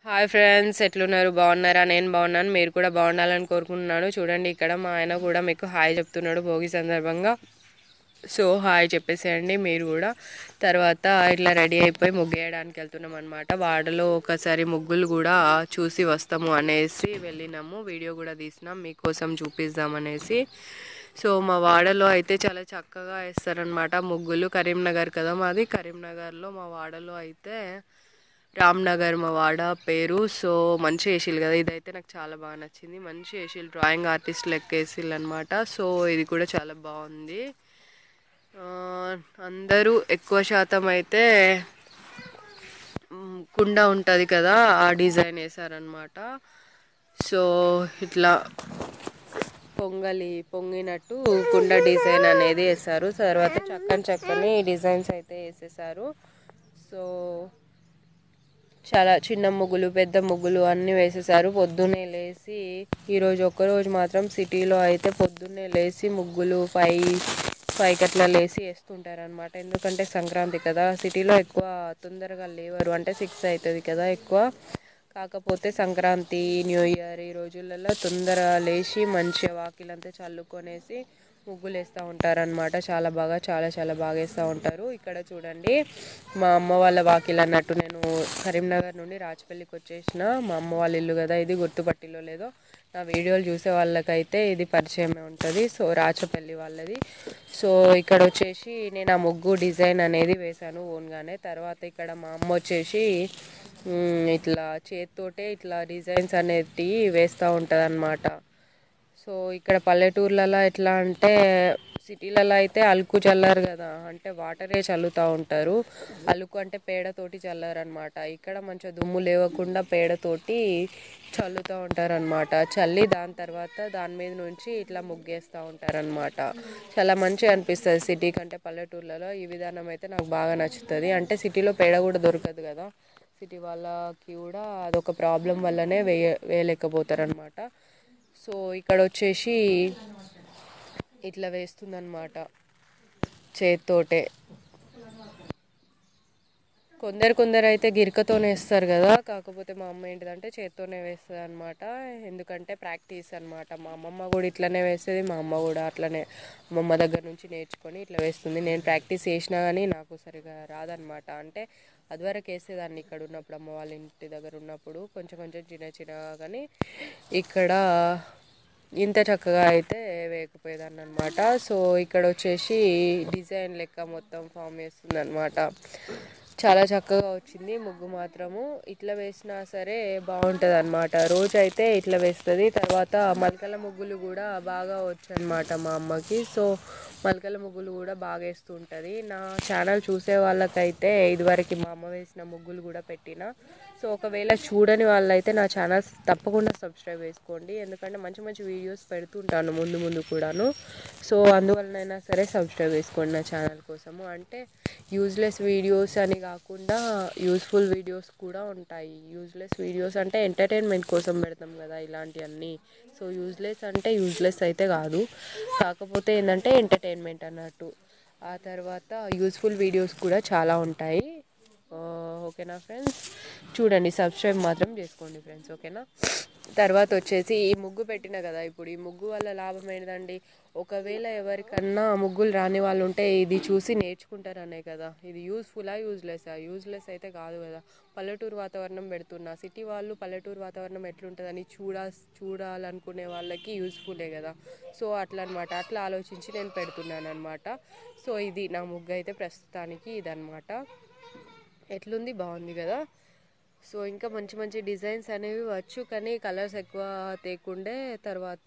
Hi friends ఎట్లున్నారు బాగున్నారా నేను బాగున్నాను మీరు కూడా బాగుండాలని కోరుకుంటున్నాను చూడండి ఇక్కడ మా ఆయన కూడా మీకు హాయ్ చెప్తున్నాడు భోగి సందర్భంగా సో హాయ్ చెప్పేసేయండి మీరు కూడా తర్వాత ఇట్లా రెడీ అయిపోయి ముగ్గు వేయడానికి వెళ్తున్నాం అనమాట వాడలో ఒకసారి ముగ్గులు కూడా చూసి వస్తాము అనేసి వెళ్ళినాము వీడియో కూడా తీసినాం మీకోసం చూపిద్దాం అనేసి సో మా వాడలో అయితే చాలా చక్కగా వేస్తారనమాట ముగ్గులు కరీంనగర్ కదా మాది కరీంనగర్లో మా వాడలో అయితే రామ్నగర్ మా వాడ పేరు సో మంచి వేసిల్ కదా ఇదైతే నాకు చాలా బాగా నచ్చింది మంచి వేసిల్ డ్రాయింగ్ ఆర్టిస్ట్ లెక్క వేసిల్ అనమాట సో ఇది కూడా చాలా బాగుంది ఆ, అందరూ ఎక్కువ శాతం అయితే మ్, కుండ ఉంటుంది కదా ఆ డిజైన్ వేసారనమాట సో ఇట్లా పొంగలి పొంగినట్టు కుండ డిజైన్ అనేది వేసారు తర్వాత చక్కని చక్కని డిజైన్స్ అయితే వేసేసారు సో చాలా చిన్న ముగ్గులు పెద్ద ముగ్గులు అన్నీ వేసేసారు పొద్దున్నే లేచి ఈరోజు ఒక్కరోజు మాత్రం సిటీలో అయితే పొద్దున్నే లేచి ముగ్గులు ఫైవ్ ఫైవ్కి అట్లా లేచి వేస్తుంటారు అనమాట ఎందుకంటే సంక్రాంతి కదా సిటీలో ఎక్కువ తొందరగా లేవరు అంటే సిక్స్ అవుతుంది కదా ఎక్కువ కాకపోతే సంక్రాంతి న్యూ ఇయర్ ఈ రోజులలో తొందరగా లేచి మంచిగా వాకిలంతా చల్లుకొనేసి ముగ్గులు వేస్తూ ఉంటారనమాట చాలా బాగా చాలా చాలా బాగా వేస్తూ ఉంటారు ఇక్కడ చూడండి మా అమ్మ వాళ్ళ వాకిల్ అన్నట్టు నేను కరీంనగర్ నుండి రాజపల్లికి వచ్చేసిన మా అమ్మ వాళ్ళ ఇల్లు కదా ఇది గుర్తుపట్టిలో లేదో నా వీడియోలు చూసే వాళ్ళకైతే ఇది పరిచయమే ఉంటుంది సో రాచపల్లి వాళ్ళది సో ఇక్కడ వచ్చేసి నేను ఆ ముగ్గు డిజైన్ అనేది వేశాను ఓన్గానే తర్వాత ఇక్కడ మా అమ్మ వచ్చేసి మ్, ఇట్లా చేతితోటే ఇట్లా డిజైన్స్ అనేటివి వేస్తూ ఉంటుంది సో ఇక్కడ పల్లెటూర్లలో ఎట్లా అంటే సిటీలలో అయితే అలుకు చల్లరు కదా అంటే వాటరే చల్లుతూ ఉంటారు అలుకు అంటే పేడతోటి చల్లరు అనమాట ఇక్కడ మంచిగా దుమ్ము లేవకుండా పేడతోటి చల్లుతూ ఉంటారనమాట చల్లి దాని తర్వాత దాని మీద నుంచి ఇట్లా ముగ్గేస్తూ ఉంటారనమాట చాలా మంచిగా అనిపిస్తుంది సిటీ కంటే పల్లెటూర్లలో ఈ విధానం అయితే నాకు బాగా నచ్చుతుంది అంటే సిటీలో పేడ కూడా దొరకదు కదా సిటీ వాళ్ళకి కూడా అదొక ప్రాబ్లం వల్లనే వేయ వేయలేకపోతారు అనమాట సో ఇక్కడ వచ్చేసి ఇట్లా వేస్తుందన్నమాట చేత్తోటే కొందరు కొందరు అయితే గిరికతోనే వేస్తారు కదా కాకపోతే మా అమ్మ ఏంటిదంటే చేత్తోనే వేస్తుంది అనమాట ఎందుకంటే ప్రాక్టీస్ అనమాట మా అమ్మమ్మ కూడా ఇట్లనే వేస్తుంది మా అమ్మ కూడా అట్లనే అమ్మమ్మ దగ్గర నుంచి నేర్చుకొని ఇట్లా వేస్తుంది నేను ప్రాక్టీస్ చేసినా కానీ నాకు సరిగా రాదనమాట అంటే అదివరకు వేసేదాన్ని ఇక్కడ ఉన్నప్పుడు అమ్మ వాళ్ళ ఇంటి దగ్గర ఉన్నప్పుడు కొంచెం కొంచెం చిన్న చిన్నగా కానీ ఇక్కడ ఇంత చక్కగా అయితే వేయకపోయేదాన్ని అనమాట సో ఇక్కడ వచ్చేసి డిజైన్ లెక్క మొత్తం ఫామ్ చేస్తుంది అనమాట చాలా చక్కగా వచ్చింది ముగ్గు మాత్రము ఇట్లా వేసినా సరే బాగుంటుంది అనమాట రోజు అయితే ఇట్లా వేస్తుంది తర్వాత మలకల ముగ్గులు కూడా బాగా వచ్చనమాట మా అమ్మకి సో మలకల ముగ్గులు కూడా బాగా వేస్తూ ఉంటుంది నా ఛానల్ చూసే వాళ్ళకైతే ఇదివరకు మా అమ్మ వేసిన ముగ్గులు కూడా పెట్టిన సో ఒకవేళ చూడని వాళ్ళైతే నా ఛానల్ తప్పకుండా సబ్స్క్రైబ్ చేసుకోండి ఎందుకంటే మంచి మంచి వీడియోస్ పెడుతుంటాను ముందు ముందు కూడాను సో అందువలనైనా సరే సబ్స్క్రైబ్ చేసుకోండి నా ఛానల్ కోసము అంటే యూజ్లెస్ వీడియోస్ అని కాకుండా యూస్ఫుల్ వీడియోస్ కూడా ఉంటాయి యూజ్లెస్ వీడియోస్ అంటే ఎంటర్టైన్మెంట్ కోసం పెడతాం కదా ఇలాంటివన్నీ సో యూజ్లెస్ అంటే యూజ్లెస్ అయితే కాదు కాకపోతే ఏంటంటే ఎంటర్టైన్మెంట్ అన్నట్టు ఆ తర్వాత యూస్ఫుల్ వీడియోస్ కూడా చాలా ఉంటాయి ఆ, ఓకేనా ఫ్రెండ్స్ చూడండి సబ్స్క్రైబ్ మాత్రం చేసుకోండి ఫ్రెండ్స్ ఓకేనా తర్వాత వచ్చేసి ఈ ముగ్గు పెట్టిన కదా ఇప్పుడు ఈ ముగ్గు వల్ల లాభం ఏంటండి ఒకవేళ ఎవరికన్నా ముగ్గులు రాని వాళ్ళు ఉంటే ఇది చూసి నేర్చుకుంటారనే కదా ఇది యూస్ఫుల్లా యూజ్లెస్సా యూజ్లెస్ అయితే కాదు కదా పల్లెటూరు వాతావరణం పెడుతున్నా సిటీ వాళ్ళు పల్లెటూరు వాతావరణం ఎట్లుంటుందని చూడా చూడాలనుకునే వాళ్ళకి యూస్ఫుల్లే కదా సో అట్లా అనమాట అట్లా ఆలోచించి నేను పెడుతున్నాను అనమాట సో ఇది నా ముగ్గు అయితే ప్రస్తుతానికి ఇదనమాట ఎట్లుంది బాగుంది కదా సో ఇంకా మంచి మంచి డిజైన్స్ అనేవి వచ్చు కానీ కలర్స్ ఎక్కువ తేకుండే తర్వాత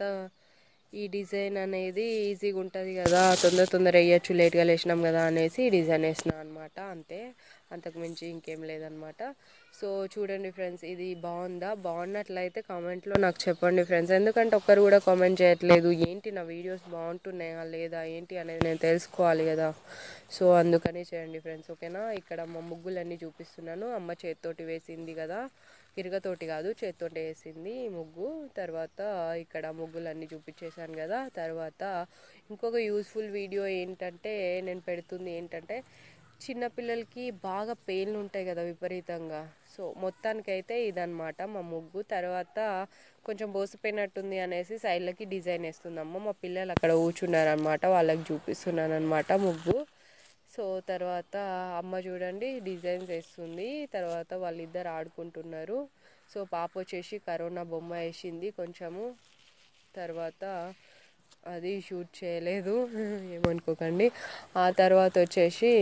ఈ డిజైన్ అనేది ఈజీగా ఉంటుంది కదా తొందర తొందర వేయచ్చు లేట్గా లేచినాం కదా అనేసి ఈ డిజైన్ వేసిన అనమాట అంతే అంతకు మించి ఇంకేం లేదనమాట సో చూడండి ఫ్రెండ్స్ ఇది బాగుందా బాగున్నట్లయితే కామెంట్లో నాకు చెప్పండి ఫ్రెండ్స్ ఎందుకంటే ఒక్కరు కూడా కామెంట్ చేయట్లేదు ఏంటి నా వీడియోస్ బాగుంటున్నాయా లేదా ఏంటి అనేది నేను తెలుసుకోవాలి కదా సో అందుకని చేయండి ఫ్రెండ్స్ ఓకేనా ఇక్కడ మా ముగ్గులన్నీ చూపిస్తున్నాను అమ్మ చేతితోటి వేసింది కదా గిరగతోటి కాదు చేతితోటి వేసింది ఈ ముగ్గు తర్వాత ఇక్కడ ముగ్గులన్నీ చూపించేశాను కదా తర్వాత ఇంకొక యూస్ఫుల్ వీడియో ఏంటంటే నేను పెడుతుంది ఏంటంటే చిన్నపిల్లలకి బాగా పెయిన్లు ఉంటాయి కదా విపరీతంగా సో మొత్తానికైతే ఇదన్నమాట మా ముగ్గు తర్వాత కొంచెం బోసిపోయినట్టుంది అనేసి సైడ్లకి డిజైన్ వేస్తుందమ్మ మా పిల్లలు అక్కడ కూర్చున్నారనమాట వాళ్ళకి చూపిస్తున్నాను అనమాట ముగ్గు సో తర్వాత అమ్మ చూడండి డిజైన్స్ వేస్తుంది తర్వాత వాళ్ళిద్దరు ఆడుకుంటున్నారు సో పాప వచ్చేసి కరోనా బొమ్మ వేసింది కొంచెము తర్వాత అది షూట్ చేయలేదు ఏమనుకోకండి ఆ తర్వాత వచ్చేసి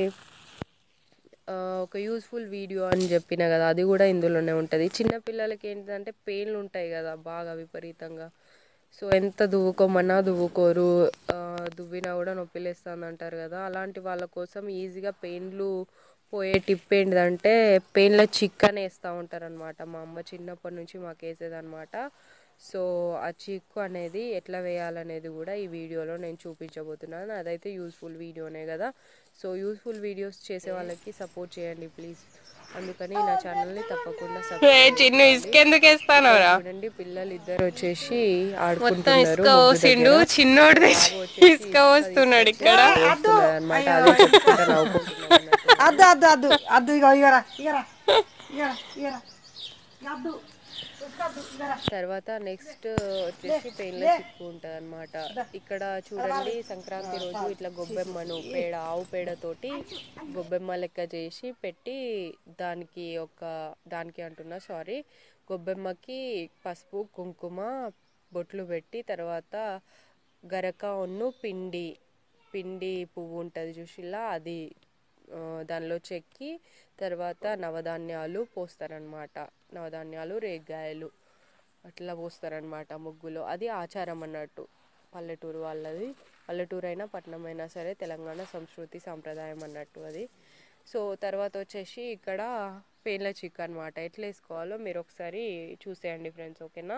ఆ, ఒక యూస్ఫుల్ వీడియో అని చెప్పిన కదా అది కూడా ఇందులోనే ఉంటుంది చిన్నపిల్లలకి ఏంటంటే పెయిన్లు ఉంటాయి కదా బాగా విపరీతంగా సో ఎంత దువ్వుకోమన్నా దువ్వుకోరు ఆ, దువ్వినా కూడా నొప్పి లేస్తుంది అంటారు కదా అలాంటి వాళ్ళ కోసం ఈజీగా పెయిన్లు పోయే టిప్ ఏంటిదంటే పెయిన్ల చిక్కన్ వేస్తూ ఉంటారనమాట మా అమ్మ చిన్నప్పటి నుంచి మాకు వేసేదనమాట సో ఆ చిక్కు అనేది ఎట్లా వేయాలనేది కూడా ఈ వీడియోలో నేను చూపించబోతున్నాను అదైతే యూస్ఫుల్ వీడియోనే కదా సో యూస్ఫుల్ వీడియోస్ చేసే వాళ్ళకి సపోర్ట్ చేయండి ప్లీజ్ అందుకని నా ఛానల్ని తప్పకుండా సబ్స్క్రైబ్ చిన్ను ఇసుకెందుకు వేస్తానవరా చూడండి పిల్లలు ఇద్దరు వచ్చేసి మొత్తం ఆడుకుంటున్నారు ఇసుక పోసిండు చిన్నోడు తెచ్చి ఇసుక పోస్తున్నాడు ఇక్కడ అనమాట అదే చెప్పుకుంటా నవ్వుకుంటున్నారు అన్నట్టు. అద్దు అద్దు అద్దు అద్దు ఇగో ఇగరా ఇగరా ఇగరా ఇగరా అద్దు అద్దు ఇగరా తర్వాత నెక్స్ట్ వచ్చేసి పెయిన్ల చిక్కు ఉంటుంది అనమాట ఇక్కడ చూడండి సంక్రాంతి రోజు ఇట్లా గొబ్బెమ్మను పేడ ఆవు పేడతోటి గొబ్బెమ్మ లెక్క చేసి పెట్టి దానికి ఒక దానికి అంటున్నా సారీ గొబ్బెమ్మకి పసుపు కుంకుమ బొట్లు పెట్టి తర్వాత గరక ఉన్ను పిండి పిండి పువ్వు ఉంటుంది చూసిలా అది ఆ, దానిలో చెక్కి తర్వాత నవధాన్యాలు పోస్తారనమాట నవధాన్యాలు రేగాయలు అట్లా పోస్తారనమాట ముగ్గులో అది ఆచారం అన్నట్టు పల్లెటూరు వాళ్ళది పల్లెటూరు అయినా పట్టణం అయినా సరే తెలంగాణ సంస్కృతి సాంప్రదాయం అన్నట్టు అది సో తర్వాత వచ్చేసి ఇక్కడ పేర్ల చిక్ అనమాట ఎట్లా వేసుకోవాలో మీరు ఒకసారి చూసేయండి ఫ్రెండ్స్ ఓకేనా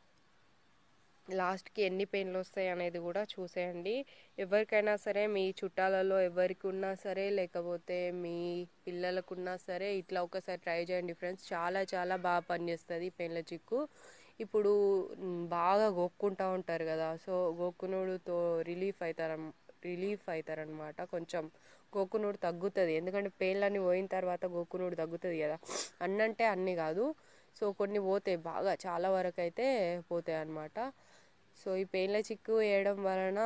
లాస్ట్కి ఎన్ని పెయిన్లు వస్తాయి అనేది కూడా చూసేయండి ఎవరికైనా సరే మీ చుట్టాలలో ఎవరికి ఉన్నా సరే లేకపోతే మీ పిల్లలకు ఉన్నా సరే ఇట్లా ఒకసారి ట్రై చేయండి ఫ్రెండ్స్ చాలా చాలా బాగా పనిచేస్తుంది పెయిన్ల చిక్కు ఇప్పుడు మ్, బాగా గోక్కుంటూ ఉంటారు కదా సో గోక్కునుడుతో రిలీఫ్ అవుతారు రిలీఫ్ అవుతారనమాట కొంచెం గోకునుడు తగ్గుతుంది ఎందుకంటే పెయిన్లన్నీ పోయిన తర్వాత గోకునుడు తగ్గుతుంది కదా అన్నంటే అన్నీ కాదు సో కొన్ని పోతాయి బాగా చాలా వరకు అయితే పోతాయి అన్నమాట సో ఈ పెయిన్ల చిక్కు వేయడం వలన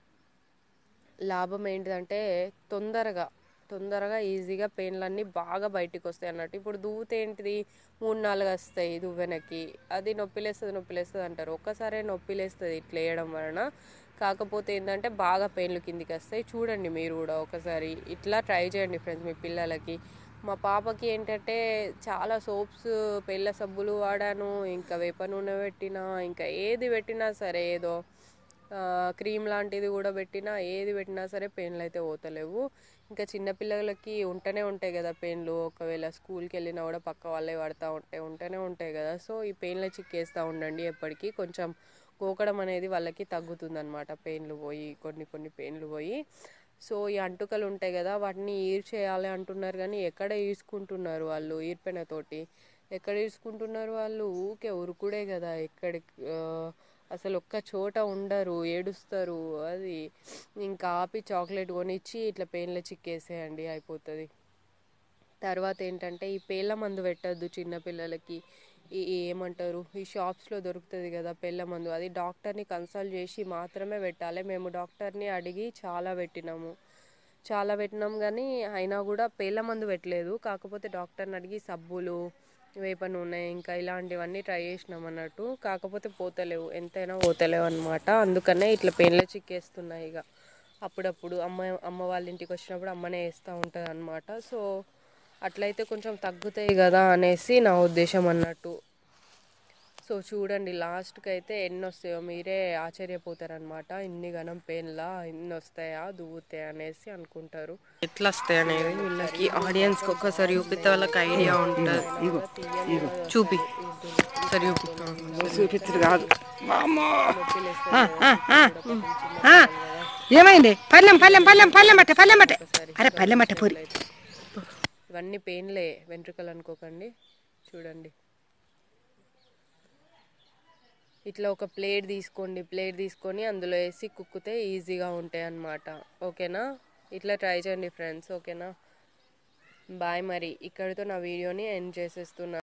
లాభం ఏంటిదంటే తొందరగా తొందరగా ఈజీగా పెయిన్లన్నీ బాగా బయటికి వస్తాయి అన్నట్టు ఇప్పుడు దువ్వుతే ఏంటిది మూడు నాలుగు వస్తాయి దువ్వెనకి అది నొప్పిలేస్తుంది నొప్పిలేస్తుంది అంటారు ఒక్కసారే నొప్పిలేస్తుంది ఇట్లా వేయడం వలన కాకపోతే ఏంటంటే బాగా పెయిన్లు కిందికి వస్తాయి చూడండి మీరు కూడా ఒకసారి ఇట్లా ట్రై చేయండి ఫ్రెండ్స్ మీ పిల్లలకి మా పాపకి ఏంటంటే చాలా సోప్స్ పెళ్ళ సబ్బులు వాడాను ఇంకా వేప నూనె పెట్టినా ఇంకా ఏది పెట్టినా సరే ఏదో క్రీమ్ లాంటిది కూడా పెట్టినా ఏది పెట్టినా సరే పెయిన్లు అయితే పోతలేవు ఇంకా చిన్నపిల్లలకి ఉంటూనే ఉంటాయి కదా పెయిన్లు ఒకవేళ స్కూల్కి వెళ్ళినా కూడా పక్క వాళ్ళే పడతా ఉంటాయి ఉంటూనే ఉంటాయి కదా సో ఈ పెయిన్ల చిక్కేస్తూ ఉండండి ఎప్పటికీ కొంచెం గోకడం అనేది వాళ్ళకి తగ్గుతుంది అనమాట పెయిన్లు పోయి కొన్ని కొన్ని పెయిన్లు పోయి సో ఈ అంటుకలు ఉంటాయి కదా వాటిని ఈర్ చేయాలి అంటున్నారు కానీ ఎక్కడ ఈడ్చుకుంటున్నారు వాళ్ళు ఈర్పెనతోటి ఎక్కడ ఈడ్చుకుంటున్నారు వాళ్ళు ఊకే ఉరుకుడే కదా ఎక్కడి ఆ, అసలు ఒక్క చోట ఉండరు ఏడుస్తారు అది ఇంకా ఆపి చాక్లెట్ కొనిచ్చి ఇట్లా పెయిన్లో చిక్కేసేయండి అయిపోతుంది తర్వాత ఏంటంటే ఈ పేళ్ళ మందు పెట్టద్దు చిన్నపిల్లలకి ఈ ఈ ఏమంటారు ఈ షాప్స్లో దొరుకుతుంది కదా పేళ్ళ మందు అది డాక్టర్ని కన్సల్ట్ చేసి మాత్రమే పెట్టాలి మేము డాక్టర్ని అడిగి చాలా పెట్టినాము చాలా పెట్టినాం కానీ అయినా కూడా పేళ్ళ మందు పెట్టలేదు కాకపోతే డాక్టర్ని అడిగి సబ్బులు వేప నూనె ఇంకా ఇలాంటివన్నీ ట్రై చేసినాం అన్నట్టు కాకపోతే పోతలేవు ఎంతైనా పోతలేవు అనమాట అందుకనే ఇట్లా పెయిన్ల చిక్కేస్తున్నాయి ఇక అప్పుడప్పుడు అమ్మ అమ్మ వాళ్ళ ఇంటికి వచ్చినప్పుడు అమ్మనే వేస్తూ ఉంటుంది అనమాట సో అట్లయితే కొంచెం తగ్గుతాయి కదా అనేసి నా ఉద్దేశం అన్నట్టు సో చూడండి లాస్ట్కి అయితే ఎన్ని వస్తాయో మీరే ఆశ్చర్యపోతారనమాట ఇన్ని గనం పెయిన్లా ఇన్ని వస్తాయా దువ్వుతాయా అనేసి అనుకుంటారు ఎట్లా వస్తాయి అనేది వీళ్ళకి ఆడియన్స్ కి ఒక్కసారి చూపితే వాళ్ళకి ఐడియా ఉంటుంది చూపి సరి చూపి చూపించరు కాదు నొప్పి లేస్తుంది కదా, పాపం చిన్న పిల్లలు కదా. ఏమైంది పల్లెం పల్లెం పల్లెం పల్లెం పట్టే పల్లెం పట్టే అరే పల్లెం పట్టే పూరి ఇవన్నీ పెయిన్లే వెంట్రుకలు అనుకోకండి చూడండి ఇట్లా ఒక ప్లేట్ తీసుకోండి ప్లేట్ తీసుకొని అందులో వేసి కుక్కితే ఈజీగా ఉంటాయి అన్నమాట ఓకేనా ఇట్లా ట్రై చేయండి ఫ్రెండ్స్ ఓకేనా బాయ్ మరి ఇక్కడితో నా వీడియోని ఎండ్ చేసేస్తున్నాను